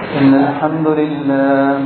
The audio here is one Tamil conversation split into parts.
إن الحمد لله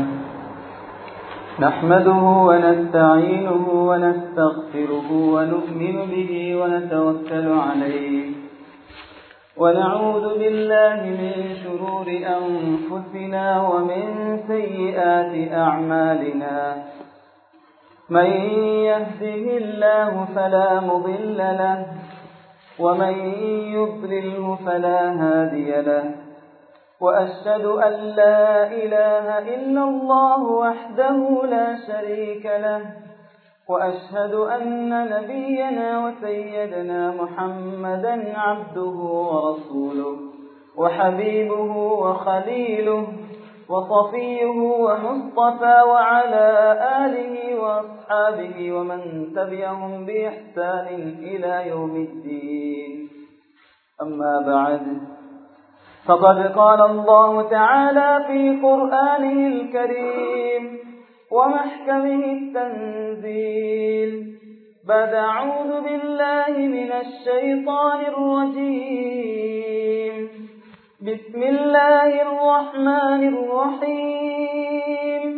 نحمده ونستعينه ونستغفره ونؤمن به ونتوكل عليه ونعوذ بالله من شرور أنفسنا ومن سيئات أعمالنا من يهده الله فلا مضل له ومن يضلله فلا هادي له وأشهد أن لا إله إلا الله وحده لا شريك له وأشهد أن نبينا وسيدنا محمدا عبده ورسوله وحبيبه وخليله وصفيه ومصطفى وعلى آله وأصحابه ومن تبعهم بإحسان إلى يوم الدين أما بعد فقد قال الله تعالى في قرآنه الكريم ومحكمه التنزيل بعد أعوذ بالله من الشيطان الرجيم بسم الله الرحمن الرحيم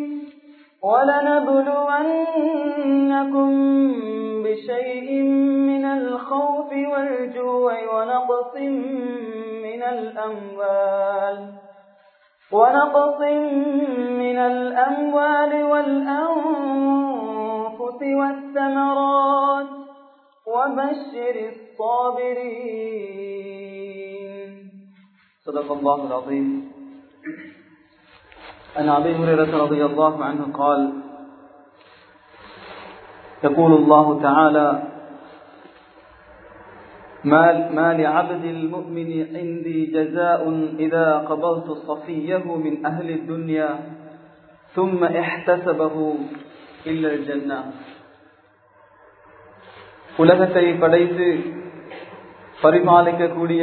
ولنبلونكم بشيء من الخوف والجوع ونقص من الأموال ونقص من الأموال والأنفس والثمرات وبشر الصابرين صدق الله العظيم عن أبي هريرة رضي الله عنه قال يقول الله تعالى ما, ما لعبد المؤمن عندي جزاء إذا قبضت صفيه من أهل الدنيا ثم احتسبه إلا الجنة உலகத்தை படைத்து பரிமாளிக்கக்கூடிய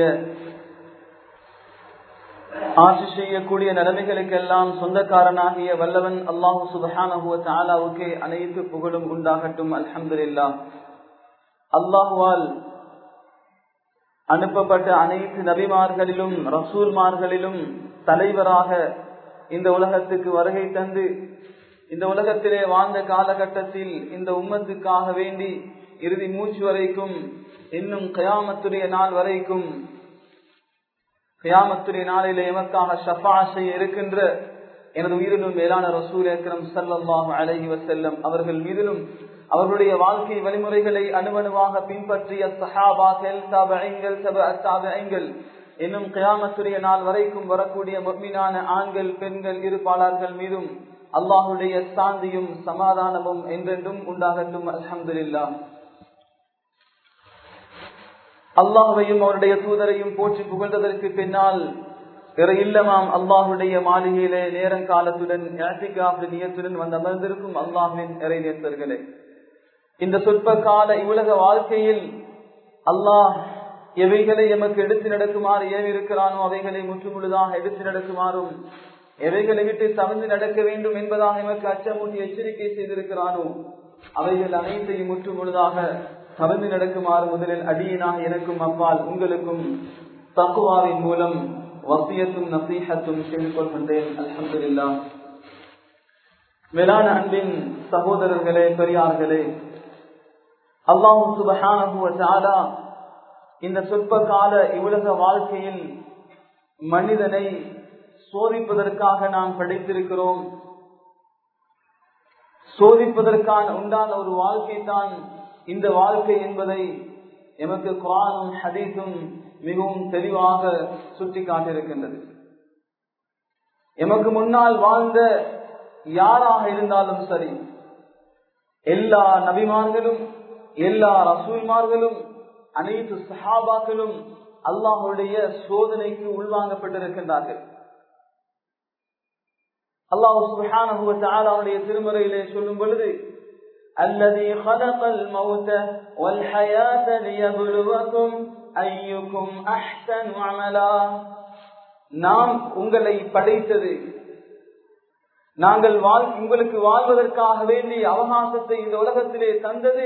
ஆட்சி செய்யக்கூடிய நிலைமைகளுக்கெல்லாம் சொந்தக்காரனாகிய வல்லவன் அல்லாஹு சுபஹானஹுவ தாலாவுக்கு அனைத்து புகழும் உண்டாகட்டும் அல்ஹம்துல்லா அல்லாஹுவால் அனுப்பப்பட்ட அனைத்து நபிமார்களிலும் ரசூல்மார்களிலும் தலைவராக இந்த உலகத்துக்கு வருகை தந்து இந்த உலகத்திலே வாழ்ந்த காலகட்டத்தில் இந்த உம்மத்துக்காக வேண்டி இறுதி மூச்சு வரைக்கும் இன்னும் கயாமத்துடைய நாள் வரைக்கும் கயாமத்துடைய நாளிலே எமக்காக ஷஃபா செய்ய இருக்கின்ற எனது உயிரிலும் மேலான ரசூல் அக்ரம் சல்லாஹு அலஹி வசல்லம் அவர்கள் மீதிலும் அவர்களுடைய வாழ்க்கை வழிமுறைகளை அணுவணுவாக பின்பற்றிய சஹாபாக்கள் தபங்கள் சப அத்தாபங்கள் இன்னும் கயாமத்துடைய நாள் வரைக்கும் வரக்கூடிய முக்மீனான ஆண்கள் பெண்கள் இருப்பாளர்கள் மீதும் அல்லாஹுடைய சாந்தியும் சமாதானமும் என்றென்றும் உண்டாகட்டும் அலமதுல்லா அல்லாஹையும் அவருடைய தூதரையும் போற்றி புகழ்ந்ததற்கு பின்னால் பிற இல்லமாம் அல்லாஹுடைய மாளிகையிலே நேரங்காலத்துடன் நியத்துடன் வந்து அமர்ந்திருக்கும் அல்லாஹின் இறை நேசர்களே இந்த சொற்ப கால இவ்வுலக வாழ்க்கையில் அல்லாஹ் எவைகளை எமக்கு எடுத்து நடக்குமாறு ஏன் இருக்கிறானோ அவைகளை முற்றுமுழுதாக எடுத்து நடக்குமாறும் எவைகளை விட்டு தவிர்த்து நடக்க வேண்டும் என்பதாக எமக்கு அச்சமூட்டி எச்சரிக்கை செய்திருக்கிறானோ அவைகள் அனைத்தையும் முற்றுமுழுதாக கலந்து நடக்குமாறு முதலில் அடியினாக எனக்கும் அப்பால் உங்களுக்கும் தக்குவாவின் மூலம் வசியத்தும் நசீகத்தும் செய்து கொள்கின்றேன் அலமதுல்லா மேலான அன்பின் சகோதரர்களே பெரியார்களே அல்லாஹு சுபஹானா இந்த சொற்ப கால இவ்வுலக வாழ்க்கையில் மனிதனை சோதிப்பதற்காக நாம் படித்திருக்கிறோம் சோதிப்பதற்கான உண்டான ஒரு வாழ்க்கை தான் இந்த வாழ்க்கை என்பதை எமக்கு குரானும் ஹதீஸும் மிகவும் தெளிவாக சுட்டி காட்டியிருக்கின்றது எமக்கு முன்னால் வாழ்ந்த யாராக இருந்தாலும் சரி எல்லா நபிமார்களும் எல்லா ரசூல்மார்களும் அனைத்து சஹாபாக்களும் அல்லாஹுடைய சோதனைக்கு உள்வாங்கப்பட்டிருக்கின்றார்கள் அல்லாஹு சுஹானுடைய திருமறையிலே சொல்லும் பொழுது الذي خلق الموت والحياة ليبلوكم أيكم أحسن عملا நாம் உங்களை படைத்தது நாங்கள் வாழ் உங்களுக்கு வாழ்வதற்காக வேண்டிய அவகாசத்தை இந்த உலகத்திலே தந்தது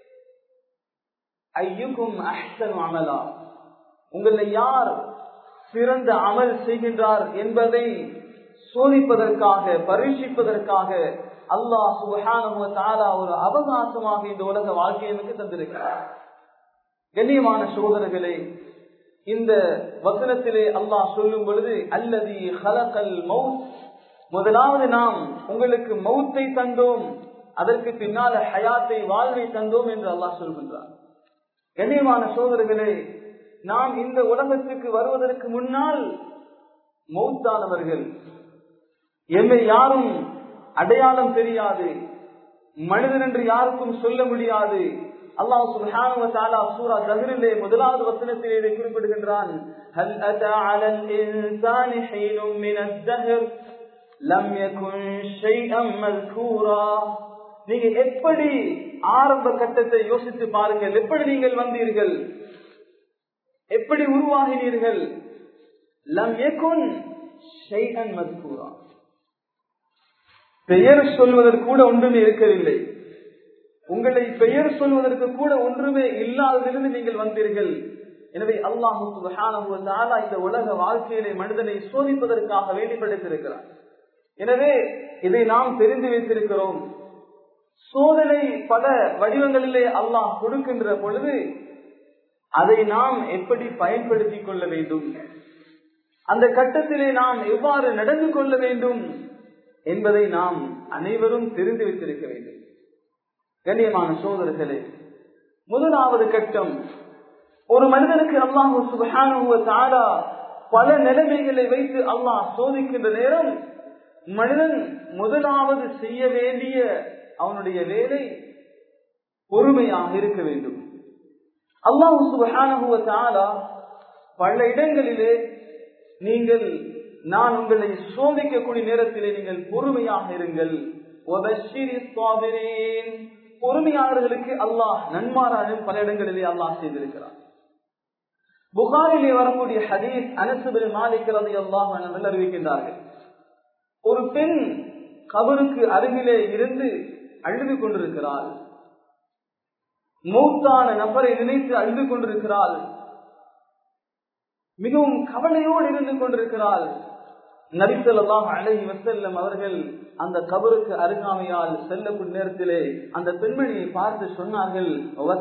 ஐயுக்கும் அஹ்சன் அமலா உங்களை யார் சிறந்த அமல் செய்கின்றார் என்பதை சோதிப்பதற்காக பரீட்சிப்பதற்காக அல்லாஹ் சுபஹானஹு தஆலா ஒரு அவகாசமாக இந்த உலக வாழ்க்கையை நமக்கு தந்திருக்கிறார் கண்ணியமான சோதரர்களே இந்த வசனத்திலே அல்லாஹ் சொல்லும் பொழுது அல்லது ஹலகல் மவுத் முதலாவது நாம் உங்களுக்கு மௌத்தை தந்தோம் அதற்கு பின்னால ஹயாத்தை வாழ்வை தந்தோம் என்று அல்லாஹ் சொல்கின்றார் கண்ணியமான சோதரர்களே நாம் இந்த உலகத்துக்கு வருவதற்கு முன்னால் மௌத்தானவர்கள் எம்மை யாரும் அடையாளம் தெரியாது மனிதன் என்று யாருக்கும் சொல்ல முடியாது அல்லாஹ் சுப்ஹானஹு வ தஆலா சூரா தஹ்ரிலே முதலாவது வசனத்திலே இதை குறிப்பிடுகின்றான் ஹல் அத்தா அலல் இன்சானி ஹீனும் மினத் தஹர் லம் யகுன் ஷைஅம் மذ்கூரா நீங்க எப்படி ஆரம்ப கட்டத்தை யோசித்து பாருங்கள் எப்படி நீங்கள் வந்தீர்கள் எப்படி உருவாகினீர்கள் லம் யகுன் ஷைஅன் மذ்கூரா பெயர் சொல்வதற்கு கூட ஒன்றுமே இருக்கவில்லை உங்களை பெயர் சொல்வதற்கு கூட ஒன்றுமே இல்லாததிலிருந்து நீங்கள் வந்தீர்கள் எனவே அல்லாஹு சுபஹானஹு வ தஆலா இந்த உலக வாழ்க்கையிலே மனிதனை சோதிப்பதற்காக வேண்டி படைத்திருக்கிறார் எனவே இதை நாம் தெரிந்து வைத்திருக்கிறோம் சோதனை பல வடிவங்களிலே அல்லாஹ் கொடுக்கின்ற பொழுது அதை நாம் எப்படி பயன்படுத்திக் கொள்ள வேண்டும் அந்த கட்டத்திலே நாம் எவ்வாறு நடந்து கொள்ள வேண்டும் என்பதை நாம் அனைவரும் தெரிந்து வைத்திருக்க வேண்டும் கண்ணியமான சோதர்களே முதலாவது கட்டம் ஒரு மனிதனுக்கு அல்லாஹு சுபஹானுவ தாரா பல நிலைமைகளை வைத்து அல்லாஹ் சோதிக்கின்ற நேரம் மனிதன் முதலாவது செய்ய வேண்டிய அவனுடைய வேலை பொறுமையாக இருக்க வேண்டும் அல்லாஹு சுபஹானுவ தாரா பல இடங்களிலே நீங்கள் நான் உங்களை சோதிக்கக்கூடிய நேரத்திலே நீங்கள் பொறுமையாக இருங்கள் பொறுமையாளர்களுக்கு அல்லாஹ் நன்மாரானும் பல இடங்களிலே அல்லாஹ் செய்திருக்கிறார் புகாரிலே வரக்கூடிய ஹதீஸ் அனசுபின் மாலிக்கிறது அல்லாஹ் அறிவிக்கின்றார்கள் ஒரு பெண் கபருக்கு அருகிலே இருந்து அழுது கொண்டிருக்கிறாள் மூத்தான நபரை நினைத்து அழுது கொண்டிருக்கிறாள் மிகவும் கவலையோடு இருந்து கொண்டிருக்கிறாள் நபிசல்லாம் அழகி வசல்லம் அவர்கள் அந்த கபருக்கு அருகாமையால் செல்லக்கூடிய நேரத்திலே அந்த பெண்மணியை பார்த்து சொன்னார்கள்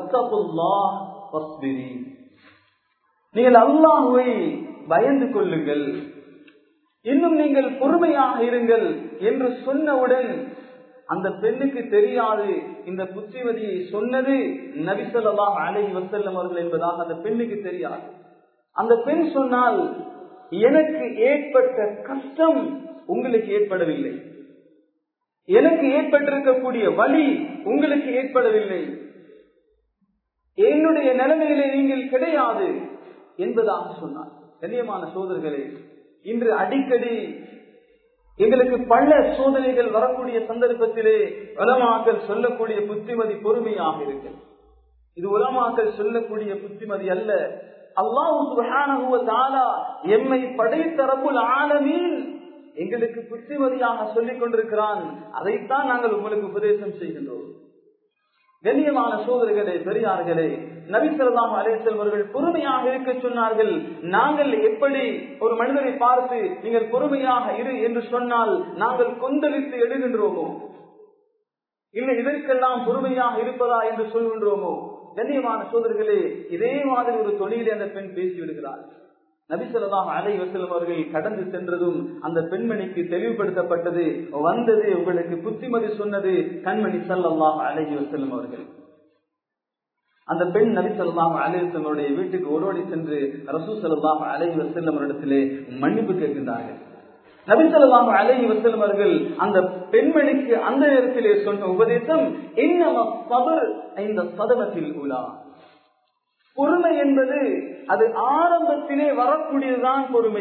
நீங்கள் அல்லாஹுவை பயந்து கொள்ளுங்கள் இன்னும் நீங்கள் பொறுமையாக இருங்கள் என்று சொன்னவுடன் அந்த பெண்ணுக்கு தெரியாது இந்த புத்திமதியை சொன்னது நபிசல்லாஹ் அழகி வசல்லம் அவர்கள் என்பதாக அந்த பெண்ணுக்கு தெரியாது அந்த பெண் சொன்னால் எனக்கு ஏற்பட்ட கஷ்டம் உங்களுக்கு ஏற்படவில்லை எனக்கு ஏற்பட்டிருக்கக்கூடிய வழி உங்களுக்கு ஏற்படவில்லை என்னுடைய நிலைமையிலே நீங்கள் கிடையாது என்பதாக சொன்னார் கண்ணியமான சோதர்களே இன்று அடிக்கடி எங்களுக்கு பல சோதனைகள் வரக்கூடிய சந்தர்ப்பத்திலே உலமாக்கள் சொல்லக்கூடிய புத்திமதி பொறுமையாக இருக்கு இது உலமாக்கள் சொல்லக்கூடிய புத்திமதி அல்ல அல்லாஹு எம்மை படைத்தரப்புல் ஆலமீன் எங்களுக்கு புத்திமதியாக சொல்லிக் கொண்டிருக்கிறான் அதைத்தான் நாங்கள் உங்களுக்கு உபதேசம் செய்கின்றோம் கண்ணியமான சோதர்களே பெரியார்களே நபிசல்லாம் அலேசல்வர்கள் பொறுமையாக இருக்க சொன்னார்கள் நாங்கள் எப்படி ஒரு மனிதனை பார்த்து நீங்கள் பொறுமையாக இரு என்று சொன்னால் நாங்கள் கொந்தளித்து எழுகின்றோமோ இல்லை இதற்கெல்லாம் பொறுமையாக இருப்பதா என்று சொல்கின்றோமோ கண்ணியமான சோதர்களே இதே மாதிரி ஒரு தொழிலை அந்த பெண் பேசி விடுகிறார் நபிசல்லாம் அலை வசலம் அவர்கள் கடந்து சென்றதும் அந்த பெண்மணிக்கு தெளிவுபடுத்தப்பட்டது வந்தது உங்களுக்கு புத்திமதி சொன்னது கண்மணி சல்லாஹ் அலஹி வசல்லம் அவர்கள் அந்த பெண் நபி சொல்லாம் அலிவசல்லுடைய வீட்டுக்கு ஓடோடி சென்று ரசூ சல்லாஹ் அலஹி வசல்லம் இடத்திலே மன்னிப்பு கேட்கின்றார்கள் நபி சொல்லாம் அலஹி வசல்லம் அவர்கள் அந்த பெண்மணிக்கு அந்த நேரத்திலே சொன்ன உபதேசம் என்ன சபர் இந்த சதனத்தில் உலா பொறுமை என்பது அது ஆரம்பத்திலே வரக்கூடியதுதான் பொறுமை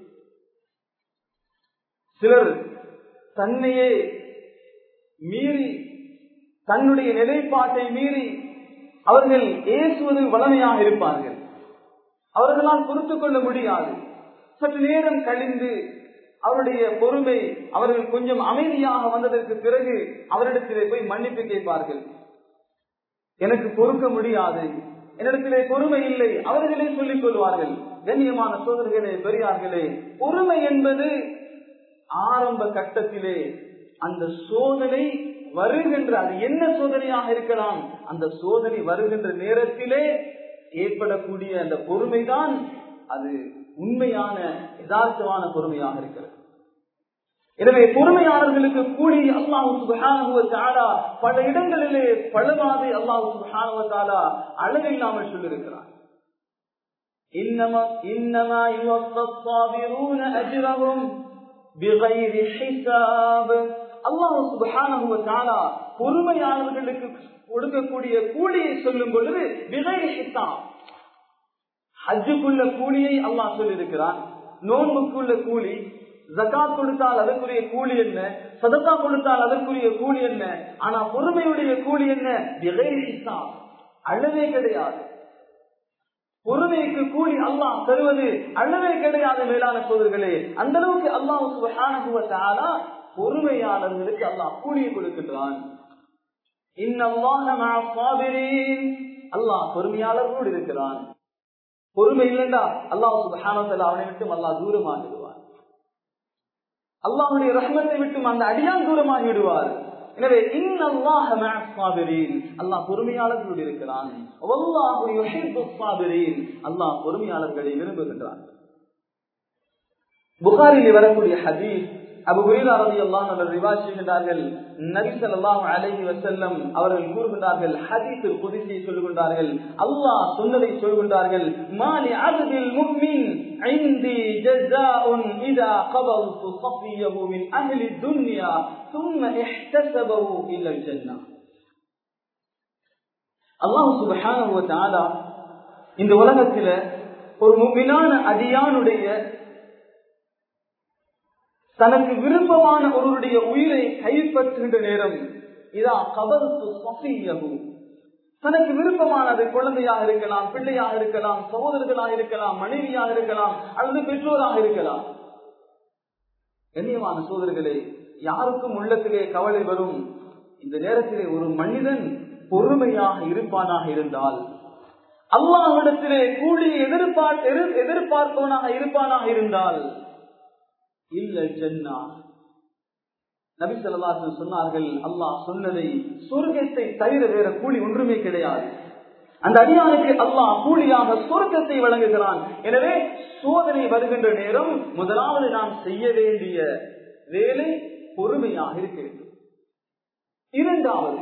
சிலர் தன்னையே மீறி தன்னுடைய நிலைப்பாட்டை மீறி அவர்கள் ஏசுவதில் வளமையாக இருப்பார்கள் அவர்களால் பொறுத்துக் கொள்ள முடியாது சற்று நேரம் கழிந்து அவருடைய பொறுமை அவர்கள் கொஞ்சம் அமைதியாக வந்ததற்கு பிறகு அவரிடத்திலே போய் மன்னிப்பு கேட்பார்கள் எனக்கு பொறுக்க முடியாது என்னிடத்திலே பொறுமை இல்லை அவர்களே சொல்லிக் கொள்வார்கள் கண்ணியமான சோதர்களே பெரியார்களே பொறுமை என்பது ஆரம்ப கட்டத்திலே அந்த சோதனை வருகின்ற அது என்ன சோதனையாக இருக்கலாம் அந்த சோதனை வருகின்ற நேரத்திலே ஏற்படக்கூடிய அந்த பொறுமைதான் அது உண்மையான யதார்த்தமான பொறுமையாக இருக்கிறது எனவே பொறுமையாளர்களுக்கு கூடி அல்லாஹு சுபஹானுவத்தாலா பல இடங்களிலே பலவாதை அல்லாஹு சுபஹானுவத்தாலா அளவில்லாமல் சொல்லியிருக்கிறார் இன்னமா الصابرون اجرهم بغير حساب அல்லாஹ் சுபஹானஹு வ தஆலா பொறுமையாளர்களுக்கு கொடுக்கக்கூடிய கூலியை சொல்லும் பொழுது பிகைரி ஹிசாப் ஹஜ்ஜுக்குள்ள கூலியை அல்லாஹ் சொல்லியிருக்கிறான் நோன்புக்குள்ள கூலி ஜக்காத் கொடுத்தால் அதற்குரிய கூலி என்ன சதக்கா கொடுத்தால் அதற்குரிய கூலி என்ன ஆனா பொறுமையுடைய கூலி என்ன பிகைரி ஹிசாப் அளவே கிடையாது பொறுமைக்கு கூலி அல்லாஹ் தருவது அளவே கிடையாது மேலான சோதர்களே அந்த அளவுக்கு அல்லாஹ் சுபஹானஹு வ தஆலா பொறுமையாளர்களுக்கு அல்லாஹ் கூலியை கொடுக்கின்றான் அல்லாஹ் பொறுமையாளர்களோடு இருக்கிறான் பொறுமை இல்லைண்டா அல்லாஹ் சுபஹானத்தில் அவனை விட்டும் அல்லாஹ் தூரமாகிடுவார் அல்லாஹுடைய ரஹ்மத்தை விட்டும் அந்த அடியான் தூரமாகி விடுவார் எனவே அல்லாஹ் பொறுமையாளர்களோடு இருக்கிறான் அல்லாஹ் பொறுமையாளர்களை விரும்புகின்றான் புகாரில் வரக்கூடிய ஹதீஸ் அபு ஹுரேரா ரலியல்லாஹு அன்ஹு ரிவாயத் செய்கின்றார்கள் நபி ஸல்லல்லாஹு அலைஹி வஸல்லம் அவர்கள் கூறுகின்றார்கள் ஹதீஸில் குதிசி சொல்லுகின்றார்கள் அல்லாஹ் சொன்னதை சொல்கின்றார்கள் மாலி அப்தில் முஃமின் عندي جزاء إذا قبضت صفيه من أهل الدنيا ثم احتسبه إلى الجنة அல்லாஹ் சுபஹானஹு வ தஆலா இந்த உலகத்தில ஒரு முஃமினான அடியானுடைய தனக்கு விருப்பமான ஒருவருடைய உயிரை கைப்பற்றுகின்ற நேரம் இதா கபல் தனக்கு விருப்பமானது குழந்தையாக இருக்கலாம் பிள்ளையாக இருக்கலாம் சகோதரர்களாக இருக்கலாம் மனைவியாக இருக்கலாம் அல்லது பெற்றோராக இருக்கலாம் கண்ணியமான சோதர்களே யாருக்கும் உள்ளத்திலே கவலை வரும் இந்த நேரத்திலே ஒரு மனிதன் பொறுமையாக இருப்பானாக இருந்தால் அல்லாஹிடத்திலே கூலியை எதிர்பார் எதிர்பார்ப்பவனாக இருப்பானாக இருந்தால் இல்ல ஜன்னா நபி சொல்லாசன் சொன்னார்கள் அல்லாஹ் சொன்னதை சொர்க்கத்தை தவிர வேற கூலி ஒன்றுமே கிடையாது அந்த அடியானுக்கு அல்லாஹ் கூலியாக சொர்க்கத்தை வழங்குகிறான் எனவே சோதனை வருகின்ற நேரம் முதலாவது நாம் செய்ய வேண்டிய வேலை பொறுமையாக இருக்க வேண்டும் இரண்டாவது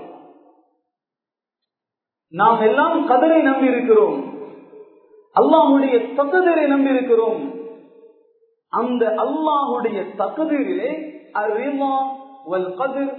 நாம் எல்லாம் கதரை நம்பி இருக்கிறோம் அல்லாஹுடைய தகுதரை நம்பி இருக்கிறோம் அந்த அல்லாஹுடைய தகுதியிலே அறிவா வல் கதிர்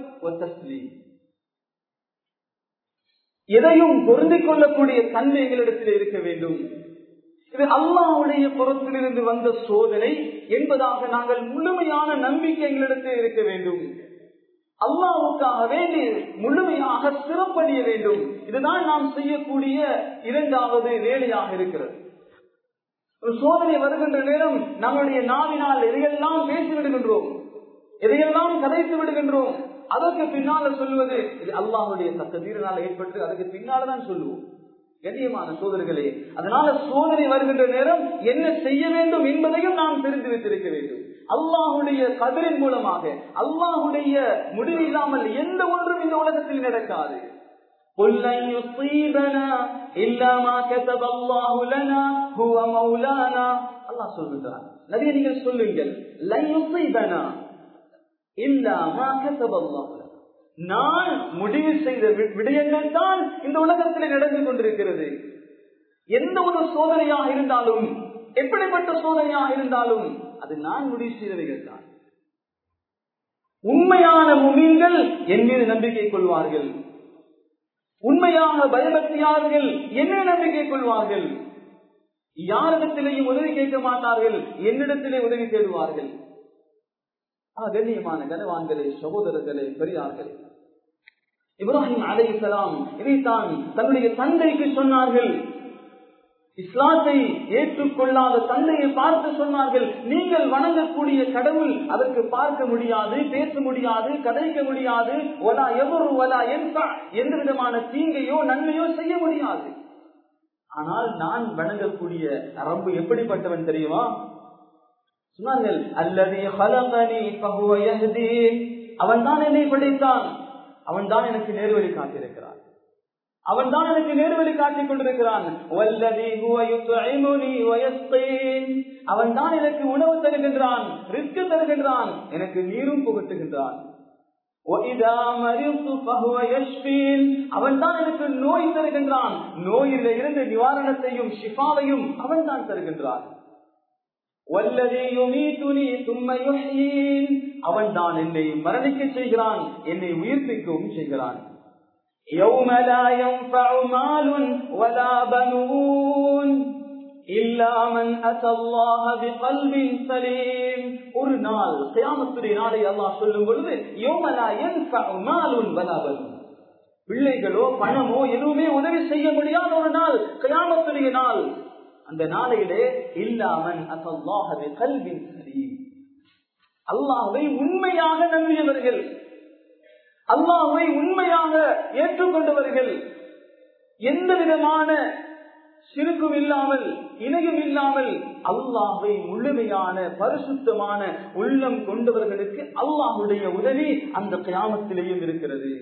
எதையும் பொருந்திக் கொள்ளக்கூடிய தன்மை எங்களிடத்தில் இருக்க வேண்டும் இது அல்லாஹுடைய புறத்திலிருந்து வந்த சோதனை என்பதாக நாங்கள் முழுமையான நம்பிக்கை எங்களிடத்தில் இருக்க வேண்டும் அல்லாவுக்காக வேண்டி முழுமையாக சிறப்படைய வேண்டும் இதுதான் நாம் செய்யக்கூடிய இரண்டாவது வேலையாக இருக்கிறது ஒரு சோதனை வருகின்ற நேரம் நம்முடைய நாவினால் எதையெல்லாம் பேசிவிடுகின்றோம் எதையெல்லாம் கதைத்து விடுகின்றோம் அதற்கு பின்னால சொல்லுவது இது அல்லாஹுடைய தக்கதீரனால் ஏற்பட்டு அதற்கு பின்னால்தான் சொல்லுவோம் கண்ணியமான சோதனைகளே அதனால சோதனை வருகின்ற நேரம் என்ன செய்ய வேண்டும் என்பதையும் நாம் தெரிந்து வைத்திருக்க வேண்டும் அல்லாஹுடைய கதிரின் மூலமாக அல்லாஹுடைய முடிவு இல்லாமல் எந்த ஒன்றும் இந்த உலகத்தில் நடக்காது قل لن يصيبنا إلا ما كتب الله لنا هو مولانا الله சொல்கிறார் நபியை நீங்கள் சொல்லுங்கள் لن يصيبنا إلا ما كتب الله لنا நான் முடிவு செய்த விடயங்கள் தான் இந்த உலகத்தில் நடந்து கொண்டிருக்கிறது எந்த ஒரு சோதனையாக இருந்தாலும் எப்படிப்பட்ட சோதனையாக இருந்தாலும் அது நான் முடிவு செய்தவைகள் தான் உண்மையான முமீன்கள் என் மீது நம்பிக்கை கொள்வார்கள் உண்மையாக பயபக்தியார்கள் என்ன நம்பிக்கை கொள்வார்கள் யாரிடத்திலேயும் உதவி கேட்க மாட்டார்கள் என்னிடத்திலே உதவி தேடுவார்கள் கண்ணியமான கனவான்களே சகோதரர்களே பெரியார்களே இப்ராஹிம் அலை இஸ்லாம் இதைத்தான் தன்னுடைய தந்தைக்கு சொன்னார்கள் இஸ்லாத்தை ஏற்றுக்கொள்ளாத தந்தையை பார்த்து சொன்னார்கள் நீங்கள் வணங்கக்கூடிய கடவுள் அதற்கு பார்க்க முடியாது பேச முடியாது கதைக்க முடியாது ஒலா எவரு ஒலா என்பா எந்த விதமான தீங்கையோ நன்மையோ செய்ய முடியாது ஆனால் நான் வணங்கக்கூடிய ரம்பு எப்படிப்பட்டவன் தெரியுமா சொன்னார்கள் அல்லது அவன் தான் என்னை படைத்தான் அவன் தான் எனக்கு நேர்வழி காட்டியிருக்கிறான் அவன் தான் எனக்கு நேர்வழி காட்டிக் கொண்டிருக்கிறான் அவன் தான் எனக்கு உணவு தருகின்றான் ரிஸ்க் தருகின்றான் எனக்கு நீரும் புகட்டுகின்றான் அவன் தான் எனக்கு நோய் தருகின்றான் நோயில இருந்து நிவாரணத்தையும் ஷிஃபாவையும் அவன் தான் தருகின்றான் அவன் தான் என்னை மரணிக்க செய்கிறான் என்னை உயிர்ப்பிக்கவும் செய்கிறான் يوم لا ينفع مال ولا بنون إلا من أتى الله بقلب سليم ஒரு நாள் கியாமத்துடைய நாளை அல்லாஹ் சொல்லும் பொழுது يوم لا ينفع مال ولا بنون பிள்ளைகளோ பணமோ எதுவுமே உதவி செய்ய முடியாத ஒரு நாள் கியாமத்துடைய நாள் அந்த நாளையிலே இல்லாமன் அசல்லாஹவே கல்வின் சலீம் அல்லாஹை உண்மையாக நம்பியவர்கள் அல்லாஹை உண்மையாக ஏற்றுக்கொண்டவர்கள் எந்த விதமான சிறுக்கும் இல்லாமல் இணையும் இல்லாமல் அல்லாஹை முழுமையான பரிசுத்தமான உள்ளம் கொண்டவர்களுக்கு அல்லாஹுடைய உதவி அந்த கிராமத்திலேயும் இருக்கிறது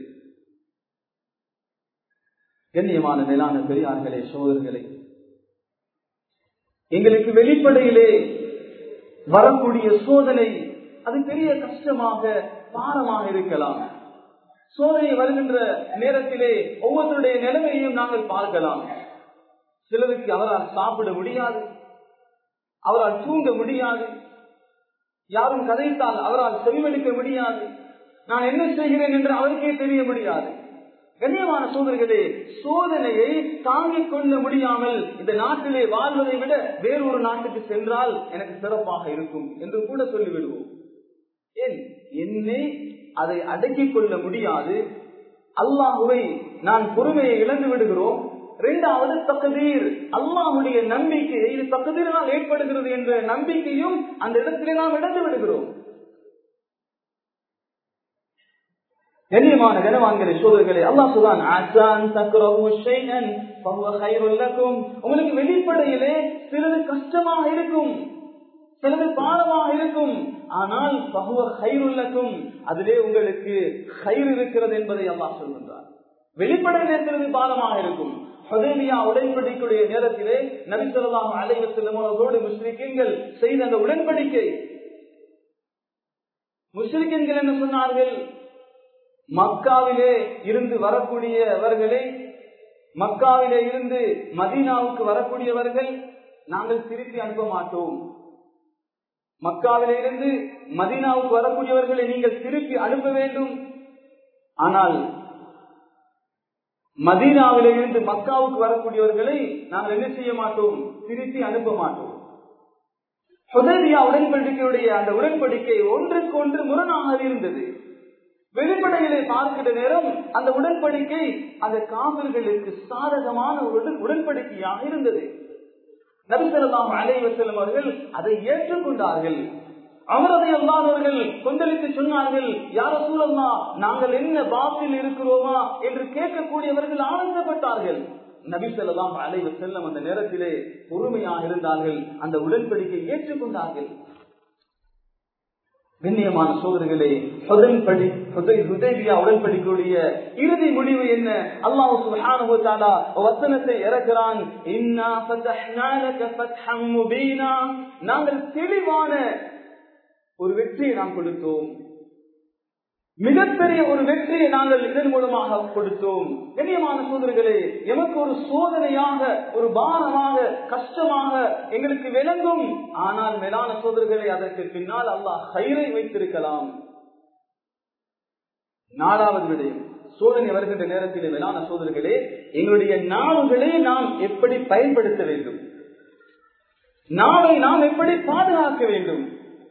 கண்ணியமான மேலான பெரியார்களே சோதர்களே எங்களுக்கு வெளிப்படையிலே வரக்கூடிய சோதனை அது பெரிய கஷ்டமாக பாரமாக இருக்கலாம் சோதனை வருகின்ற நேரத்திலே ஒவ்வொருத்தருடைய நிலைமையையும் நாங்கள் பார்க்கலாம் சிலருக்கு அவரால் சாப்பிட முடியாது அவரால் தூங்க முடியாது யாரும் கதைத்தால் அவரால் செவிமளிக்க முடியாது நான் என்ன செய்கிறேன் என்று அவருக்கே தெரிய முடியாது கண்ணியமான சோதனைகளே சோதனையை தாங்கிக் கொள்ள முடியாமல் இந்த நாட்டிலே வாழ்வதை விட வேறொரு நாட்டுக்கு சென்றால் எனக்கு சிறப்பாக இருக்கும் என்று கூட சொல்லிவிடுவோம் ஏன் என்னை அதை அடக்கிக் கொள்ள முடியாது அல்லாஹுவை நான் பொறுமையை இழந்து விடுகிறோம் இரண்டாவது தகுதீர் அல்லாஹுடைய நம்பிக்கை இது தகுதீரால் ஏற்படுகிறது என்ற நம்பிக்கையும் அந்த இடத்திலே நாம் இழந்து விடுகிறோம் கண்ணியமான கனவான்கிற சோதர்களே அல்லா சொல்லான் உங்களுக்கு வெளிப்படையிலே சிலது கஷ்டமாக இருக்கும் சிலது பாடமாக இருக்கும் ஆனால் பகுவ கயிறுள்ளக்கும் அதிலே உங்களுக்கு கயிறு இருக்கிறது என்பதை அல்லா சொல்கின்றார் வெளிப்படையிலே சிறிது பாதமாக இருக்கும் ஹுதைபியா உடன்படிக்கையுடைய நேரத்திலே நபிசல்லாஹ் அலைவ செல்லுமோடு முஸ்லிம்கள் செய்த அந்த உடன்படிக்கை முஸ்லிம்கள் என்ன சொன்னார்கள் மக்காவிலே இருந்து வரக்கூடியவர்களை மக்காவிலே இருந்து மதீனாவுக்கு வரக்கூடியவர்கள் நாங்கள் திருப்பி அனுப்ப மாட்டோம் மக்காவிலே இருந்து மதீனாவுக்கு வரக்கூடியவர்களை நீங்கள் திருப்பி அனுப்ப வேண்டும் ஆனால் மதீனாவிலே இருந்து மக்காவுக்கு வரக்கூடியவர்களை நாங்கள் என்ன செய்ய மாட்டோம் திருப்பி அனுப்ப மாட்டோம் சுதேவியா உடன்படிக்கையுடைய அந்த உடன்படிக்கை ஒன்றுக்கு ஒன்று முரணாக இருந்தது வெளிப்படையிலே பார்க்கிற நேரம் அந்த உடன்படிக்கை அந்த காவல்களுக்கு சாதகமான ஒரு உடன்படிக்கையாக இருந்தது நபிசல்லாம் அலைவ செல்லும் அவர்கள் அதை ஏற்றுக்கொண்டார்கள் அமரதை அல்லாதவர்கள் கொந்தளித்து சொன்னார்கள் யார சூழல்லா நாங்கள் என்ன பாப்பில் இருக்கிறோமா என்று கேட்கக்கூடியவர்கள் ஆனந்தப்பட்டார்கள் நபி சொல்லலாம் அலைவ செல்லம் அந்த நேரத்திலே பொறுமையாக இருந்தார்கள் அந்த உடன்படிக்கை ஏற்றுக்கொண்டார்கள் கண்ணியமான சோதர்களே உடன்படிக்கையுடைய இறுதி முடிவு என்ன அல்லாஹ் சுப்ஹானஹு தஆலா வசனத்தை இறக்குறான் இன்னா ஃபதஹ்னாலக ஃபத்ஹம் முபீனா நாங்கள் தெளிவான ஒரு வெற்றியை நாம் கொடுத்தோம் மிகப்பெரிய ஒரு வெற்றியை நாங்கள் இதன் மூலமாக கொடுத்தோம் கண்ணியமான சோதனைகளே எமக்கு ஒரு சோதனையாக ஒரு பாரமாக கஷ்டமாக எங்களுக்கு விளங்கும் ஆனால் மேலான சோதனைகளை அதற்கு பின்னால் அல்லாஹ் கயிறை வைத்திருக்கலாம் நாலாவது விடயம் சோதனை வருகின்ற நேரத்தில் மேலான சோதனைகளே எங்களுடைய நாவுகளை நாம் எப்படி பயன்படுத்த வேண்டும் நாவை நாம் எப்படி பாதுகாக்க வேண்டும்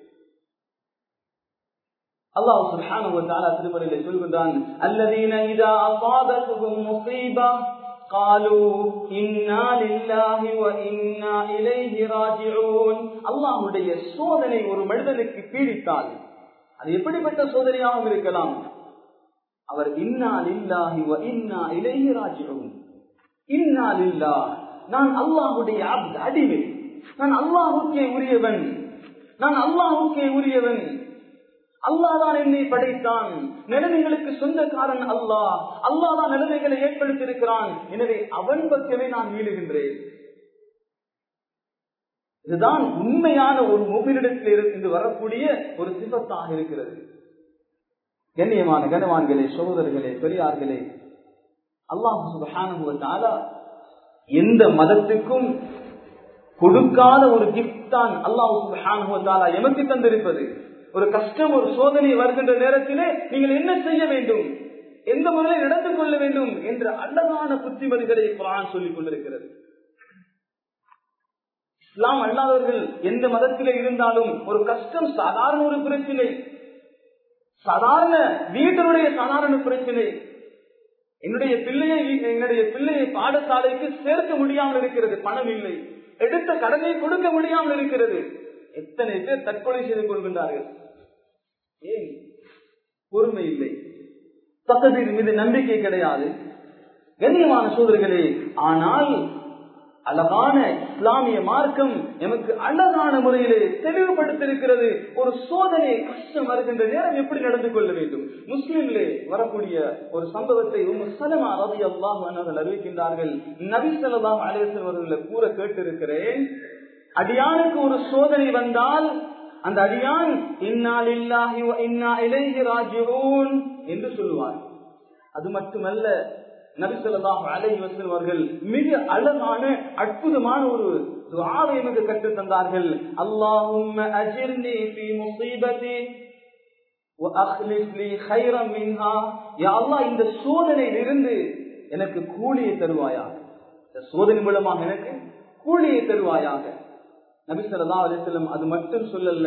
அல்லாஹ் சுப்ஹானஹு வ தஆலா திருமறையிலே சொல்கின்றான் அல்லதீன இதா அஸாபத்துஹும் முஸீபா قالوا إنا لله وإنا إليه راجعون அல்லாஹ்வுடைய சோதனை ஒரு மனிதனுக்கு பீடித்தால் அது எப்படிப்பட்ட சோதனையாகவும் இருக்கலாம் அவர் இன்னா லில்லாஹி வ இன்னா இலைஹி ராஜிஊன் இன்னா லில்லாஹ் நான் அல்லாஹ்வுடைய அடிமை நான் அல்லாஹ்வுக்கே உரியவன் நான் அல்லாஹுக்கே உரியவன் அல்லாதான் என்னை படைத்தான் நிலைமைகளுக்கு சொந்தக்காரன் அல்லாஹ் அல்லாதான் நிலைமைகளை ஏற்படுத்தியிருக்கிறான் எனவே அவன் பக்கமே நான் மீளுகின்றேன் இதுதான் உண்மையான ஒரு முகிலிடத்தில் இருந்து வரக்கூடிய ஒரு சிபத்தாக இருக்கிறது கண்ணியமான கனவான்களே சகோதரர்களே பெரியார்களே அல்லாஹு எந்த மதத்துக்கும் கொடுக்காத ஒரு கிஃப்ட் தான் அல்லாஹு எமக்கு தந்திருப்பது ஒரு கஷ்டம் ஒரு சோதனை வருகின்ற நேரத்திலே நீங்கள் என்ன செய்ய வேண்டும் எந்த முறையில் நடந்து கொள்ள வேண்டும் என்ற அழகான புத்திமதிகளை குரான் சொல்லிக் கொண்டிருக்கிறது இஸ்லாம் அல்லாதவர்கள் எந்த மதத்திலே இருந்தாலும் ஒரு கஷ்டம் சாதாரண ஒரு பிரச்சனை சாதாரண வீட்டினுடைய சாதாரண பிரச்சனை என்னுடைய பிள்ளையை என்னுடைய பிள்ளையை பாடசாலைக்கு சேர்க்க முடியாமல் இருக்கிறது பணம் இல்லை எடுத்த கடனை கொடுக்க முடியாமல் இருக்கிறது எத்தனை பேர் தற்கொலை செய்து கொள்கின்றார்கள் ஏன் பொறுமை இல்லை தகுதியின் மீது நம்பிக்கை கிடையாது கண்ணியமான சோதர்களே ஆனால் அழகான இஸ்லாமிய மார்க்கம் எமக்கு அழகான முறையிலே தெளிவுபடுத்திருக்கிறது ஒரு சோதனை கஷ்டம் வருகின்ற நேரம் எப்படி நடந்து கொள்ள வேண்டும் முஸ்லிம்களே வரக்கூடிய ஒரு சம்பவத்தை உங்க சலமா ரவி அல்லாம் அவர்கள் அறிவிக்கின்றார்கள் நபி சலாம் அலேசன் அவர்களை கூற கேட்டிருக்கிறேன் அடியானுக்கு ஒரு சோதனை வந்தால் அந்த அடியான் இன்னால் இல்லாஹி இன்னா இளைஞ ராஜ்யவோன் என்று சொல்லுவார் அது மட்டுமல்ல நபிசல்லாஹ் அலை வசல் அவர்கள் மிக அழகான அற்புதமான ஒரு துவாவை எனக்கு கற்றுத் தந்தார்கள் அல்லாஹும் அஜிர்னி ஃபி முஸீபதி இந்த சோதனையிலிருந்து எனக்கு கூலியை தருவாயாக இந்த சோதனை மூலமாக எனக்கு கூலியை தருவாயாக நபிசல்லா அலிசல்லம் அது மட்டும் சொல்லல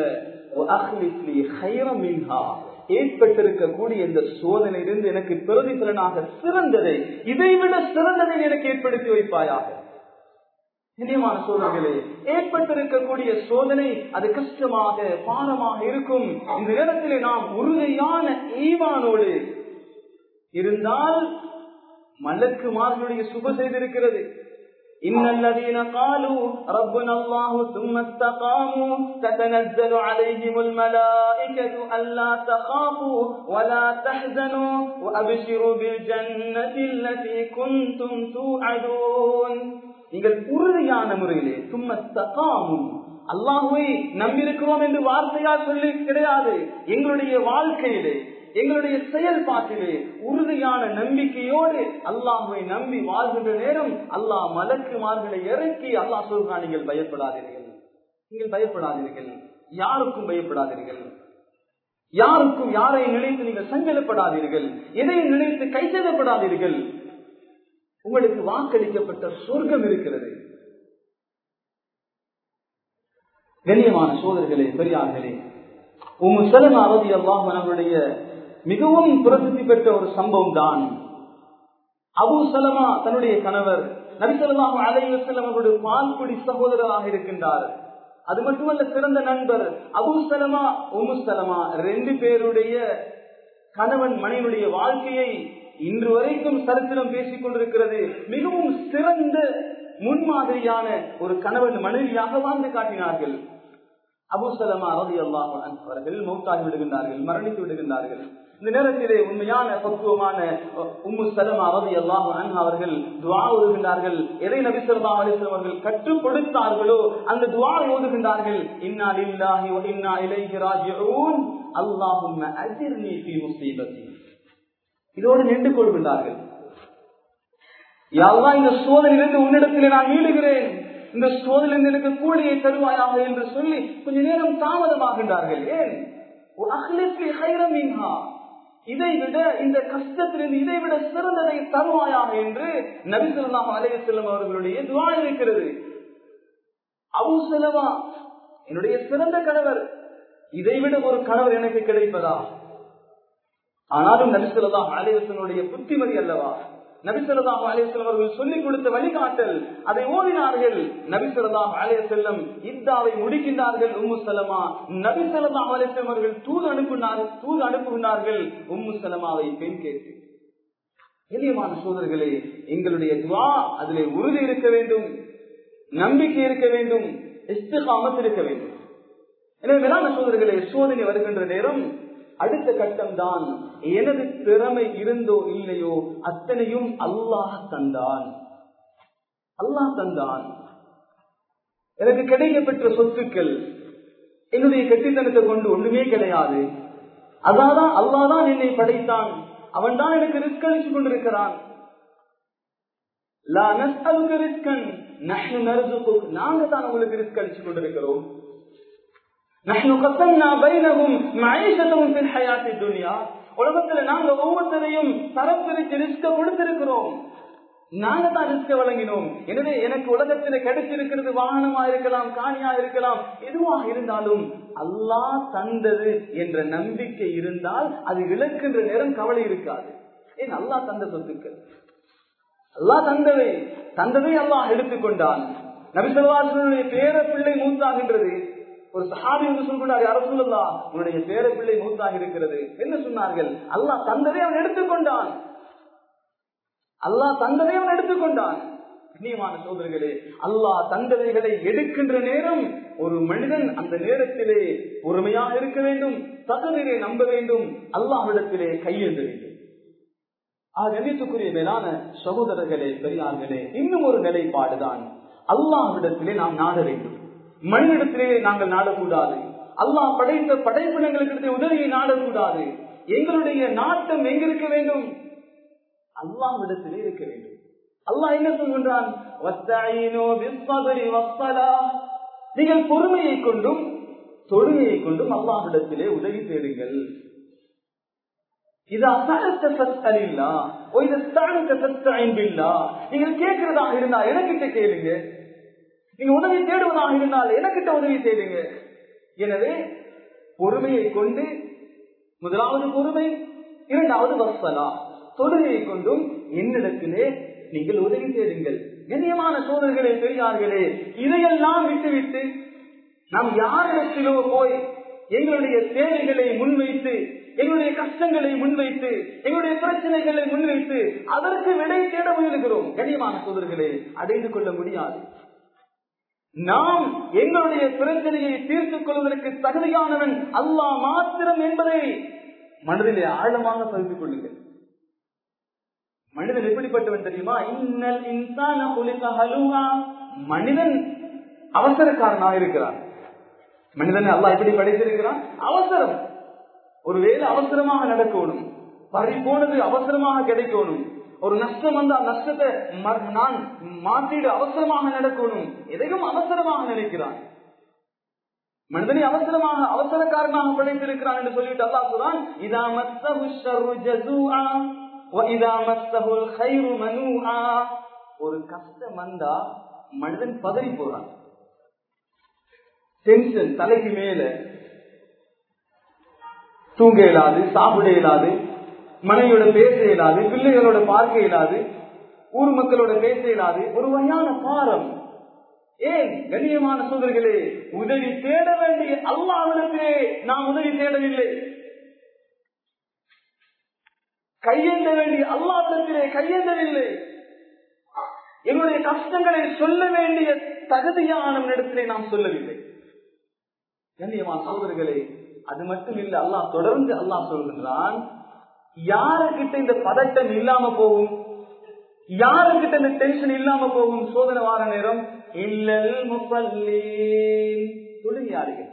ஏற்பட்டிருக்கக்கூடிய இந்த சோதனையிலிருந்து எனக்கு பிரதிபலனாக சிறந்ததை இதைவிட சிறந்ததை எனக்கு ஏற்படுத்தி வைப்பாயாக இனியமான சோதனைகளே ஏற்பட்டிருக்கக்கூடிய சோதனை அது கஷ்டமாக பாரமாக இருக்கும் இந்த நேரத்திலே நாம் உறுதியான ஈவானோடு இருந்தால் மலக்கு மார்களுடைய சுப செய்திருக்கிறது إن الذين قالوا ربنا الله ثم استقاموا تتنزل عليهم الملائكة ألا تخافوا ولا تحزنوا وأبشروا بالجنة التي كنتم توعدون நீங்கள் உறுதியான முறையிலே சும்மத்தகாமும் அல்லாஹுவை நம்பியிருக்கிறோம் என்று வார்த்தையால் சொல்லி கிடையாது எங்களுடைய வாழ்க்கையிலே எங்களுடைய செயல்பாட்டிலே உறுதியான நம்பிக்கையோடு அல்லாஹுவை நம்பி வாழ்கின்ற நேரம் அல்லாஹ் மலக்குமார்களை இறக்கி அல்லாஹ் சொல்கிறான் நீங்கள் பயப்படாதீர்கள் நீங்கள் பயப்படாதீர்கள் யாருக்கும் பயப்படாதீர்கள் யாருக்கும் யாரை நினைத்து நீங்கள் சஞ்சலப்படாதீர்கள் எதையும் நினைத்து கைச்செல்லப்படாதீர்கள் உங்களுக்கு வாக்களிக்கப்பட்ட சொர்க்கம் இருக்கிறது கண்ணியமான சோதர்களே பெரியார்களே உங்க செலவு அவதி அல்லாஹ் அவருடைய மிகவும் பிரசித்தி பெற்ற ஒரு சம்பவம் தான் அபு சலமா தன்னுடைய கணவர் நபிசல்லாஹு அலைவசல்லம் அவருடைய பால்குடி சகோதரராக இருக்கின்றார் அது மட்டுமல்ல சிறந்த நண்பர் அபு சலமா உமு சலமா ரெண்டு பேருடைய கணவன் மனைவியுடைய வாழ்க்கையை இன்று வரைக்கும் சரித்திரம் பேசிக் கொண்டிருக்கிறது மிகவும் சிறந்த முன்மாதிரியான ஒரு கணவன் மனைவியாக வாழ்ந்து காட்டினார்கள் அபுசலமா ரதி அல்லாஹ் அவர்கள் மௌத்தாகி விடுகின்றார்கள் மரணித்து விடுகின்றார்கள் இந்த நேரத்திலே உண்மையான பக்குவமான உம்மு சலமா ரதி அல்லாஹ் அவர்கள் துவா ஓதுகின்றார்கள் எதை நபிசல்லா அலிஸ்லாம் அவர்கள் கற்றுக் கொடுத்தார்களோ அந்த துவா ஓதுகின்றார்கள் இன்னா லில்லாஹி வ இன்னா இலைஹி ராஜிஊன் அல்லாஹும்ம அஜிர்னி ஃபீ முஸீபத்தி இதோடு நின்று கொள்கின்றார்கள் யாரெல்லாம் இந்த சோதனையிலிருந்து உன்னிடத்திலே நான் மீளுகிறேன் இந்த சோதனையிலிருந்து எனக்கு கூலியை தருவாயாக என்று சொல்லி கொஞ்ச நேரம் தாமதமாகின்றார்கள் ஏன் இதை விட இந்த கஷ்டத்திலிருந்து இதை விட சிறந்ததை தருவாயாக என்று நபிசல்லாம் அலைய செல்லும் அவர்களுடைய துவா இருக்கிறது அபு செலவா என்னுடைய சிறந்த கணவர் இதைவிட ஒரு கணவர் எனக்கு கிடைப்பதா ஆனாலும் நபிசல்லா அலைவசனுடைய புத்திமதி அல்லவா நபிசல்லாஹு அலையம் அவர்கள் சொல்லிக் கொடுத்த வழிகாட்டல் அதை ஓடினார்கள் நபிசல்லாஹு அலைய செல்லம் இத்தாவை முடிக்கின்றார்கள் உம்மு சலமா நபிசல்லாஹு அலையம் அவர்கள் தூது அனுப்பினார்கள் தூது அனுப்புகின்றார்கள் உம்மு சலமாவை பெண் கேட்டு எளியமான சோதர்களே எங்களுடைய துவா அதிலே உறுதி இருக்க வேண்டும் நம்பிக்கை இருக்க வேண்டும் இஸ்திகாமத் இருக்க வேண்டும் எனவே மேலான சோதர்களே சோதனை வருகின்ற நேரம் அடுத்த கட்டம் தான் எனது திறமை இருந்தோ இல்லையோ அத்தனையும் அல்லாஹ் தந்தான் அல்லாஹ் தந்தான் எனக்கு கிடைக்கப்பெற்ற சொத்துக்கள் என்னுடைய கெட்டித்தனத்தை கொண்டு ஒண்ணுமே கிடையாது அதாதான் அல்லாதான் என்னை படைத்தான் அவன் தான் எனக்கு ரிஸ்க் அளிச்சு கொண்டிருக்கிறான் நாங்க தான் உங்களுக்கு ரிஸ்க் அளிச்சு கொண்டிருக்கிறோம் உலகத்துல நாங்க ஒவ்வொருத்தரையும் தரப்பிரிச்சு ரிஸ்க கொடுத்திருக்கிறோம் நாங்க தான் ரிஸ்க வழங்கினோம் எனவே எனக்கு உலகத்துல கிடைச்சிருக்கிறது வாகனமா இருக்கலாம் காணியா இருக்கலாம் எதுவாக இருந்தாலும் அல்லாஹ் தந்தது என்ற நம்பிக்கை இருந்தால் அது இழக்கின்ற நேரம் கவலை இருக்காது ஏன் அல்லாஹ் தந்த சொத்துக்கள் அல்லாஹ் தந்தவை தந்ததை அல்லாஹ் எடுத்துக்கொண்டான் நபிசல்லாசனுடைய பேர பிள்ளை மூத்தாகின்றது ஒரு சஹாபி என்று சொல்கிறார் அரசுல்லா உன்னுடைய பேர பிள்ளை மூத்தாக இருக்கிறது என்ன சொன்னார்கள் அல்லாஹ் தந்ததை அவன் எடுத்துக்கொண்டான் அல்லாஹ் தந்ததை அவன் எடுத்துக்கொண்டான் கண்ணியமான சோதர்களே அல்லாஹ் தந்ததைகளை எடுக்கின்ற நேரம் ஒரு மனிதன் அந்த நேரத்திலே பொறுமையாக இருக்க வேண்டும் தகுதியை நம்ப வேண்டும் அல்லாஹ்விடத்திலே கையெழுந்த வேண்டும் கணித்துக்குரிய மேலான சகோதரர்களே பெரியார்களே இன்னும் ஒரு நிலைப்பாடுதான் அல்லாஹ்விடத்திலே நாம் நாட வேண்டும் மண்ணிடத்திலே நாங்கள் நாடக்கூடாது அல்லாஹ் படைத்த படைப்பினங்களுக்கு உதவியை நாடக்கூடாது எங்களுடைய நாட்டம் எங்கிருக்க வேண்டும் அல்லாஹ்விடத்திலே இருக்க வேண்டும் அல்லாஹ் என்ன சொல்கின்றான் நீங்கள் பொறுமையை கொண்டும் தொழுகையை கொண்டும் அல்லாஹ்விடத்திலே உதவி தேடுங்கள் இது அசாரத்த சத்தலில்லா இது ஸ்தானத்த சத்த ஐம்பில்லா நீங்கள் கேட்கிறதாக இருந்தா எனக்கிட்ட கேளுங்க நீங்க உதவி தேடுவதாக இருந்தால் எனக்கிட்ட உதவி தேடுங்க எனவே பொறுமையை கொண்டு முதலாவது பொறுமை இரண்டாவது வசலா தொழுகையை கொண்டும் என்னிடத்திலே நீங்கள் உதவி தேடுங்கள் கண்ணியமான சோதர்களே பெரியார்களே இதையெல்லாம் விட்டுவிட்டு நாம் யாரிடத்திலோ போய் எங்களுடைய தேவைகளை முன்வைத்து எங்களுடைய கஷ்டங்களை முன்வைத்து எங்களுடைய பிரச்சனைகளை முன்வைத்து அதற்கு விடை தேட முயலுகிறோம் கண்ணியமான சோதர்களே அடைந்து கொள்ள முடியாது நாம் எங்களுடைய பிரச்சனையை தீர்த்துக் கொள்வதற்கு தகுதியானவன் அல்லாஹ் மாத்திரம் என்பதை மனதிலே ஆழமாக பதித்துக் கொள்ளுங்கள் மனிதன் எப்படிப்பட்டவன் தெரியுமா இன்னல் இன்சான மனிதன் அவசரக்காரனாக இருக்கிறான் மனிதன் அல்லாஹ் எப்படி படைத்திருக்கிறான் அவசரம் ஒருவேளை அவசரமாக நடக்கணும் பறி போனது அவசரமாக கிடைக்கணும் ஒரு நஷ்டம் வந்தா நஷ்டத்தை நான் மாற்றிடு அவசரமாக நடக்கணும் எதையும் அவசரமாக நினைக்கிறான் மனிதனை அவசரமாக அவசரக்காரனாக படைத்திருக்கிறான் என்று சொல்லிட்டு அல்லா சொல்றான் இதா ஒரு கஷ்டம் வந்தா மனிதன் பதறி போறான் டென்ஷன் தலைக்கு மேல தூங்க இயலாது சாப்பிட இயலாது மனைவியோட பேச இயலாது பிள்ளைகளோட பார்க்க இயலாது ஊர் மக்களோட பேச இயலாது ஒரு வகையான பாரம் ஏன் கண்ணியமான சோதர்களே உதவி தேட வேண்டிய அல்லாவிடத்திலே நாம் உதவி தேடவில்லை கையேந்த வேண்டிய அல்லாவிடத்திலே கையேந்தவில்லை எங்களுடைய கஷ்டங்களை சொல்ல வேண்டிய தகுதியான இடத்திலே நாம் சொல்லவில்லை கண்ணியமான சோதர்களே அது மட்டும் இல்ல அல்லாஹ் தொடர்ந்து அல்லாஹ் சொல்கின்றான் யாருக்கிட்ட இந்த பதட்டம் இல்லாம போகும் யாருக்கிட்ட இந்த டென்ஷன் இல்லாம போகும் சோதனை வார நேரம் இல்லல் முசல்லீன் தொழிலாளிகள்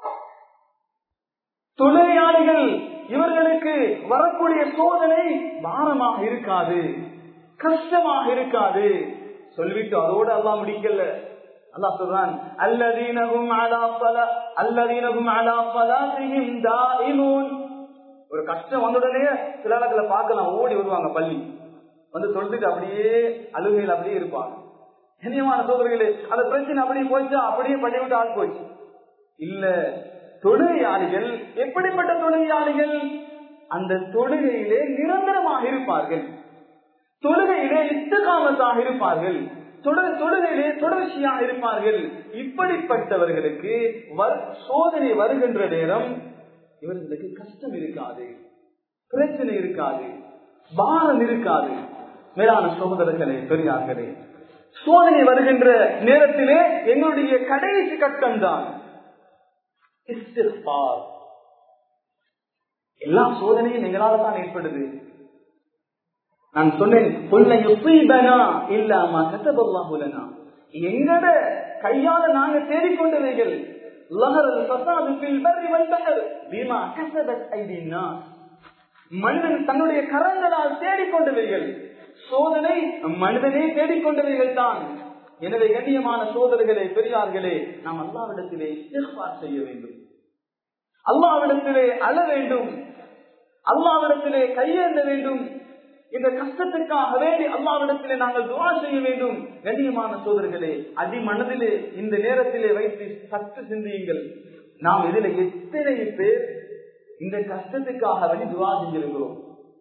தொழிலாளிகள் இவர்களுக்கு வரக்கூடிய சோதனை பாரமாக இருக்காது கஷ்டமாக இருக்காது சொல்லிவிட்டு அதோடு அல்லா முடிக்கல அல்லாஹ் சொல்றான் அல்லதீனஹும் அலா ஸலா அல்லதீனஹும் அலா ஸலாத்திஹிம் தாயிமூன் ஒரு கஷ்டம் வந்த உடனே சில இடத்துல பார்க்கலாம் ஓடி வருவாங்க பள்ளி வந்து தொழுதுட்டு அப்படியே அழுகையில் அப்படியே இருப்பாங்க கண்ணியமான சோதரிகளே அந்த பிரச்சனை அப்படியே போச்சா அப்படியே பண்ணி விட்டு ஆள் போச்சு இல்ல தொழுகையாளிகள் எப்படிப்பட்ட தொழுகையாளிகள் அந்த தொழுகையிலே நிரந்தரமாக இருப்பார்கள் தொழுகையிலே இஷ்டகாமத்தாக இருப்பார்கள் தொழுகையிலே தொடர்ச்சியாக இருப்பார்கள் இப்படிப்பட்டவர்களுக்கு சோதனை வருகின்ற நேரம் இவர்களுக்கு கஷ்டம் இருக்காது பிரச்சனை இருக்காது பாரம் இருக்காது மேலான சகோதரர்களே பெரியார்களே சோதனை வருகின்ற நேரத்திலே எங்களுடைய கடைசி கட்டம் தான் இஸ்திக்பார் எல்லா சோதனையும் எங்களால தான் ஏற்படுது நான் சொன்னேன் "குல்ல யுஸீபனா இல்லாமா கதபல்லாஹு லனா." எங்கட கையால நாங்க தேடிக்கொண்டவைகள் லஹர் ஃபஸாது ஃபில் பர்ரி வல் பஹர் பிமா கஸபத் ஐதீன் நாஸ். மனிதன் தன்னுடைய கரங்களால் தேடிக்கொண்டவைகள் சோதனை மனிதனே தேடிக்கொண்டவைகள் தான் எனவே கண்ணியமான சோதர்களே பெரியார்களே நாம் அல்லாவிடத்திலே இஸ்திக்பார் செய்ய வேண்டும் அல்லாவிடத்திலே அழ வேண்டும் அல்லாவிடத்திலே கையேந்த வேண்டும் இந்த கஷ்டத்துக்காக வேண்டி அல்லாவிடத்திலே நாங்கள் துவா செய்ய வேண்டும் கண்ணியமான சோதர்களே அடி மனதிலே இந்த நேரத்திலே வைத்து சற்று சிந்தியுங்கள் நாம் இதில் எத்தனை பேர் இந்த கஷ்டத்துக்காக வேண்டி துவா செஞ்சிருக்கிறோம்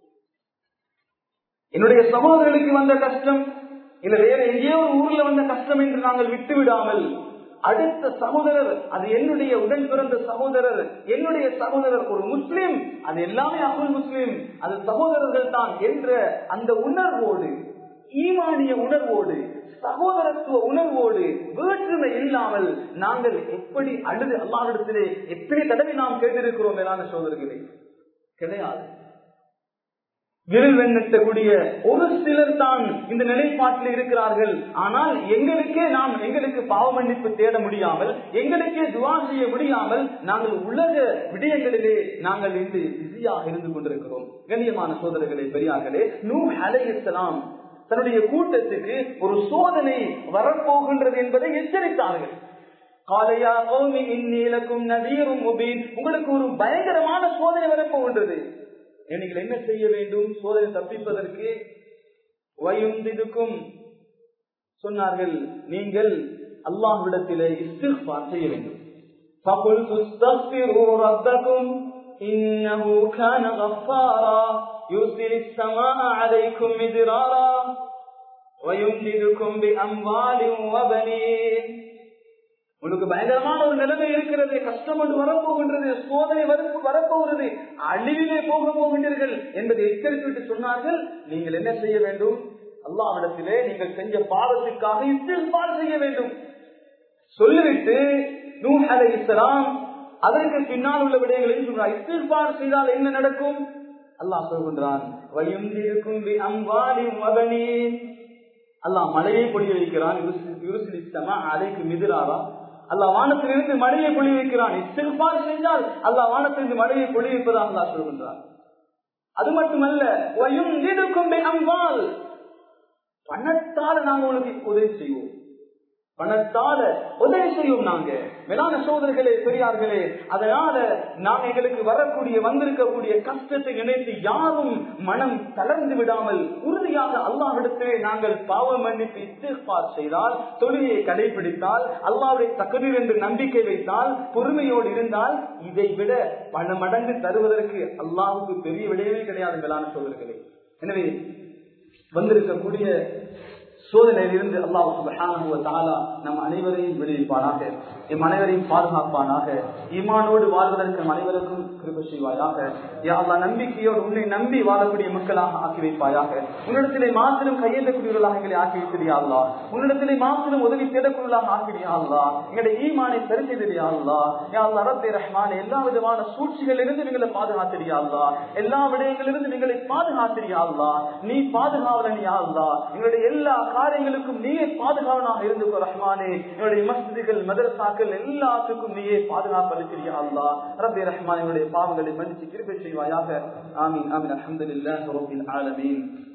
என்னுடைய சகோதரர்களுக்கு வந்த கஷ்டம் இல்ல வேற எங்கேயோ ஒரு ஊர்ல வந்த கஷ்டம் என்று நாங்கள் விட்டு விடாமல் அடுத்த சகோதரர் அது என்னுடைய உடன் பிறந்த சகோதரர் என்னுடைய சகோதரர் ஒரு முஸ்லிம் அது எல்லாமே அகுல் முஸ்லிம் அது சகோதரர்கள் தான் என்ற அந்த உணர்வோடு ஈமானிய உணர்வோடு சகோதரத்துவ உணர்வோடு வேற்றுமை இல்லாமல் நாங்கள் எப்படி அழுது அல்லாவிடத்திலே எத்தனை தடவை நாம் கேட்டிருக்கிறோம் மேலான சோதர்களே கிடையாது விரல் வெண்ணக்கூடிய ஒரு சிலர் தான் இந்த நிலைப்பாட்டில் இருக்கிறார்கள் ஆனால் எங்களுக்கே நாம் எங்களுக்கு பாவ மன்னிப்பு தேட முடியாமல் எங்களுக்கே துவா செய்ய முடியாமல் நாங்கள் உலக விடயங்களிலே நாங்கள் இன்று பிஸியாக இருந்து கொண்டிருக்கிறோம் கண்ணியமான சோதரர்களே பெரியார்களே நூ அலையலாம் தன்னுடைய கூட்டத்துக்கு ஒரு சோதனை வரப்போகின்றது என்பதை எச்சரித்தார்கள் காலையா கௌமி இந்நீலக்கும் நதீரும் முபீன் உங்களுக்கு ஒரு பயங்கரமான சோதனை வரப்போகின்றது நீங்கள் என்ன செய்ய வேண்டும் சோதனை தப்பிப்பதற்கு வயுந்திதுக்கும் சொன்னார்கள் நீங்கள் அல்லாஹ்விடத்திலே இஸ்திஃபார் செய்ய வேண்டும் فَقُلْتُ اسْتَغْفِرُوا رَبَّكُمْ إِنَّهُ كَانَ غَفَّارًا يُرْسِلِ السَّمَاءَ عَلَيْكُمْ مِدْرَارًا وَيُمْدِدُكُمْ بِأَمْوَالٍ وَبَنِينَ உனக்கு பயங்கரமான ஒரு நிலைமை இருக்கிறது கஷ்டம் ஒன்று வரப்போகின்றது சோதனை வரப்பு வரப்போகிறது அழிவிலே போக போகின்றீர்கள் என்பதை எச்சரித்துவிட்டு சொன்னார்கள் நீங்கள் என்ன செய்ய வேண்டும் அல்லாவிடத்திலே நீங்கள் செஞ்ச பாவத்துக்காக இஸ்திஃபார் செய்ய வேண்டும் சொல்லிவிட்டு நூ அலை இஸ்லாம் அதற்கு பின்னால் உள்ள விடயங்களையும் சொல்றார் இஸ்திஃபார் செய்தால் என்ன நடக்கும் அல்லாஹ் சொல்கின்றான் வயுந்திருக்கும் அல்லாஹ் மழையை பொழிய வைக்கிறான் அலைக்கு மிதிராரா அல்லாஹ் வானத்திலிருந்து மழையை பொழி வைக்கிறான் இஸ்திஃபார் செஞ்சால் அல்லாஹ் வானத்திலிருந்து மழையை பொழி வைப்பதாக அல்லாஹ் சொல்கின்றான் அது மட்டுமல்ல வயுந்திருக்கும் அம்பால் பணத்தால நாங்க உங்களுக்கு உதவி செய்வோம் பணத்தால உதவி செய்வோம் நாங்க மேலான சோதர்களே பெரியார்களே அதனால நாம் எங்களுக்கு வரக்கூடிய வந்திருக்கக்கூடிய கஷ்டத்தை நினைத்து யாரும் மனம் தளர்ந்து விடாமல் உறுதியாக அல்லாஹிடத்திலே நாங்கள் பாவ மன்னிப்பு இஸ்திஃபார் செய்தால் தொழிலை கடைபிடித்தால் அல்லாவுடைய தகுதி என்று நம்பிக்கை வைத்தால் பொறுமையோடு இருந்தால் இதை விட பல மடங்கு தருவதற்கு அல்லாவுக்கு பெரிய விடயமே கிடையாது மேலான சோதர்களே எனவே வந்திருக்கக்கூடிய சோதனையிலிருந்து அல்லாஹ் சுபஹானஹு தஆலா நம் அனைவரையும் விடுவிப்பானாக எம் அனைவரையும் பாதுகாப்பானாக ஈமானோடு வாழ்வதற்கு நம் அனைவருக்கும் கிருப செய்வாயாக யா அல்லாஹ் நம்பிக்கையோடு உன்னை நம்பி வாழக்கூடிய மக்களாக ஆக்கி வைப்பாயாக உன்னிடத்திலே மாத்திரம் கையெழுத்தக்கூடியவர்களாக எங்களை ஆக்கி வைத்திரியா அல்லா உன்னிடத்திலே மாத்திரம் உதவி தேடக்கூடியவர்களாக ஆக்கிறியா அல்லா எங்களுடைய ஈமானை சரி செய்திரியா அல்லா யா அல்லா ரப்பே ரஹ்மான் எல்லா விதமான சூழ்ச்சிகளிலிருந்து எங்களை பாதுகாத்திரியா அல்லா எல்லா விடயங்களிலிருந்து எங்களை பாதுகாத்திரியா அல்லா நீ பாதுகாவலன் யா அல்லா எங்களுடைய எல்லா காரியங்களுக்கும் நீயே பாதுகாவனாக இருந்து ரஹ்மானே எங்களுடைய மஸ்திகள் மதரசாக்கள் எல்லாத்துக்கும் நீயே பாதுகாப்பு அளிக்கிறியா அல்லா ரப்பே ரஹ்மான் எங்களுடைய பாவங்களை மன்னிச்சு கிருப்பை செய்வாயாக ஆமீன் ஆமீன் அல்ஹம்துலில்லாஹி ரப்பில் ஆலமீன்